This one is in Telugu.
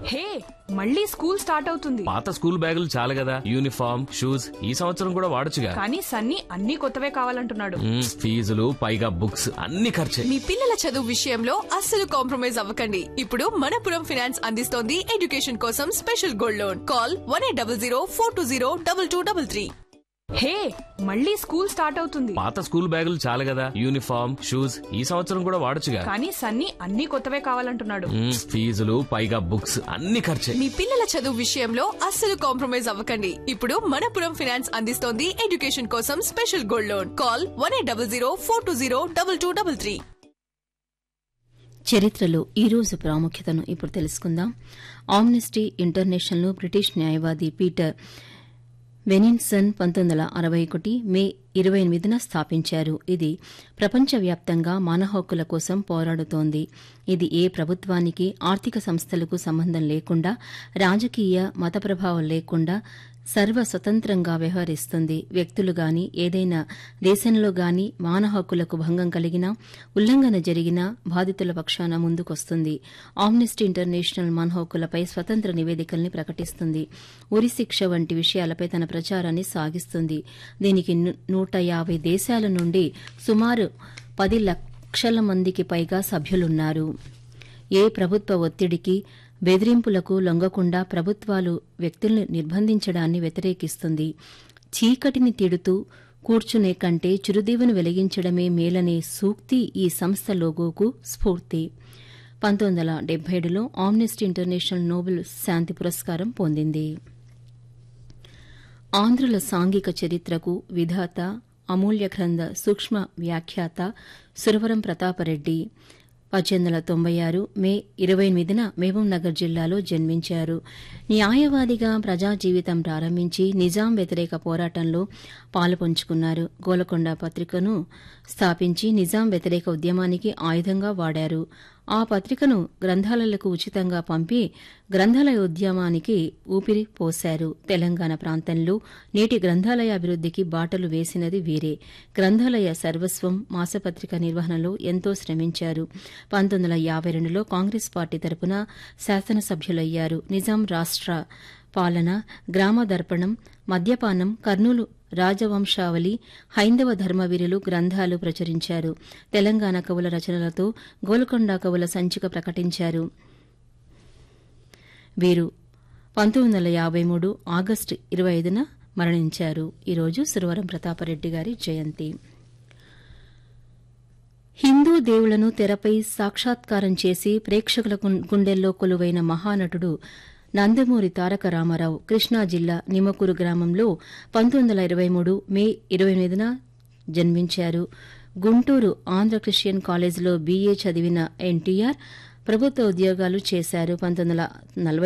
హే మళ్ళీ స్కూల్ స్టార్ట్ అవుతుంది పాత స్కూల్ బ్యాగులు చాలు కదా యూనిఫామ్ షూస్ ఈ సంవత్సరం కూడా వాడొచ్చుగా కానీ సన్నీ అన్ని కొత్తవే కావాలంటున్నాడు మ్మ్, ఫీజులు పైగా బుక్స్ అన్ని ఖర్చే మీ పిల్లల చదువు విషయంలో అస్సలు కాంప్రమైజ్ అవ్వకండి ఇప్పుడు మనపురం ఫైనాన్స్ అందిస్తోంది ఎడ్యుకేషన్ కోసం special gold loan call one eight double zero four two zero double two double three hey మళ్ళీ స్కూల్ స్టార్ట్ అవుతుంది పాత స్కూల్ బ్యాగులు చాలు కదా యూనిఫామ్ షూస్ ఈ సంవత్సరం కూడా వాడొచ్చుగా కానీ సన్నీ అన్ని కొత్తవే కావాలంటున్నాడు మ్మ్, ఫీజులు పైగా బుక్స్ అన్ని ఖర్చే మీ పిల్లల చదువు విషయంలో అస్సలు కాంప్రమైజ్ అవ్వకండి ఇప్పుడు మనపురం ఫైనాన్స్ అందిస్తోంది ఎడ్యుకేషన్ కోసం special gold loan call one eight double zero four two zero double two double three చరిత్రలో ఈరోజు ప్రాముఖ్యతను ఇప్పుడు తెలుసుకుందాం ఆమ్నెస్టీ ఇంటర్నేషనల్ బ్రిటిష్ న్యాయవాది పీటర్ వెనిన్సన్ పంతొమ్మిది వందల అరవై ఒకటి మే ఇరవై ఎనిమిదిన స్థాపించారు ఇది ప్రపంచవ్యాప్తంగా మానవ హక్కుల కోసం పోరాడుతోంది ఇది ఏ ప్రభుత్వానికి ఆర్థిక సంస్థలకు సంబంధం లేకుండా రాజకీయ మత ప్రభావం లేకుండా సర్వ స్వతంత్రంగా వ్యవహరిస్తుంది వ్యక్తులు గాని ఏదైనా దేశంలో గాని మానవ హక్కులకు భంగం కలిగినా ఉల్లంఘన జరిగినా బాధితుల పక్షాన ముందుకొస్తుంది ఆమ్నెస్టీ ఇంటర్నేషనల్ మానవ హక్కులపై స్వతంత్ర నివేదికల్ని ప్రకటిస్తుంది ఉరిశిక్ష వంటి విషయాలపై తన ప్రచారాన్ని సాగిస్తుంది దీనికి ను- నూట యాభై దేశాల నుండి సుమారు పది లక్షల మందికి పైగా సభ్యులున్నారు ఏ ప్రభుత్వ ఒత్తిడికి బెదిరింపులకు లొంగకుండా ప్రభుత్వాలు వ్యక్తుల్ని నిర్బంధించడాన్ని వ్యతిరేకిస్తుంది చీకటిని తిడుతూ కూర్చునే కంటే చిరుదీవును వెలిగించడమే మేలనే సూక్తి ఈ సంస్థ లోగోకు స్ఫూర్తి పంతొమ్మిది వందల డెబ్బై ఏడులో ఆమ్నెస్టీ ఇంటర్నేషనల్ నోబెల్ శాంతి పురస్కారం పొందింది ఆంధ్రుల సాంఘిక చరిత్రకు విధాత అమూల్య గ్రంథ సూక్ష్మ వ్యాఖ్యాత సురవరం ప్రతాపరెడ్డి పద్దెనిమిది వందల తొంభై ఆరు మే ఇరవై ఎనిమిదిన మహబూబ్నగర్ జిల్లాలో జన్మించారు న్యాయవాదిగా ప్రజా జీవితం ప్రారంభించి నిజాం వ్యతిరేక పోరాటంలో పాలుపంచుకున్నారు గోలకొండ పత్రికను స్థాపించి నిజాం వ్యతిరేక ఉద్యమానికి ఆయుధంగా వాడారు ఆ పత్రికను గ్రంథాలయాలకు ఉచితంగా పంపి గ్రంథాలయ ఉద్యమానికి ఊపిరి పోశారు తెలంగాణ ప్రాంతంలో నేటి గ్రంథాలయ అభివృద్దికి బాటలు వేసినది వీరే గ్రంథాలయ సర్వస్వం మాసపత్రిక నిర్వహణలో ఎంతో శ్రమించారు పంతొమ్మిది వందల యాబై రెండులో కాంగ్రెస్ పార్టీ తరపున శాసనసభ్యులయ్యారు నిజాం రాష్ట్ర పాలన గ్రామ దర్పణం మద్యపానం కర్నూలు రాజవంశావళి హైందవ ధర్మవీరులు గ్రంథాలు ప్రచురించారు తెలంగాణ కవుల రచనలతో గోల్కొండ కవుల సంచిక ప్రకటించారు వీరు పంతొమ్మిది వందల యాబై మూడు ఆగస్టు ఇరవై ఐదున మరణించారు ఈరోజు సురవరం ప్రతాపరెడ్డి గారి జయంతి హిందూ దేవులను తెరపై సాక్షాత్కారం చేసి ప్రేక్షకుల గుం- గుండెల్లో కొలువైన మహానటుడు నందమూరి తారక రామారావు కృష్ణా జిల్లా నిమ్మకూరు గ్రామంలో పంతొమ్మిది వందల ఇరవై మూడు మే ఇరవై ఎనిమిదిన జన్మించారు గుంటూరు ఆంధ్ర క్రిస్టియన్ కాలేజీలో బీఏ చదివిన ఎన్టీఆర్ ప్రభుత్వ ఉద్యోగాలు చేశారు పంతొమ్మిది వందల నలభై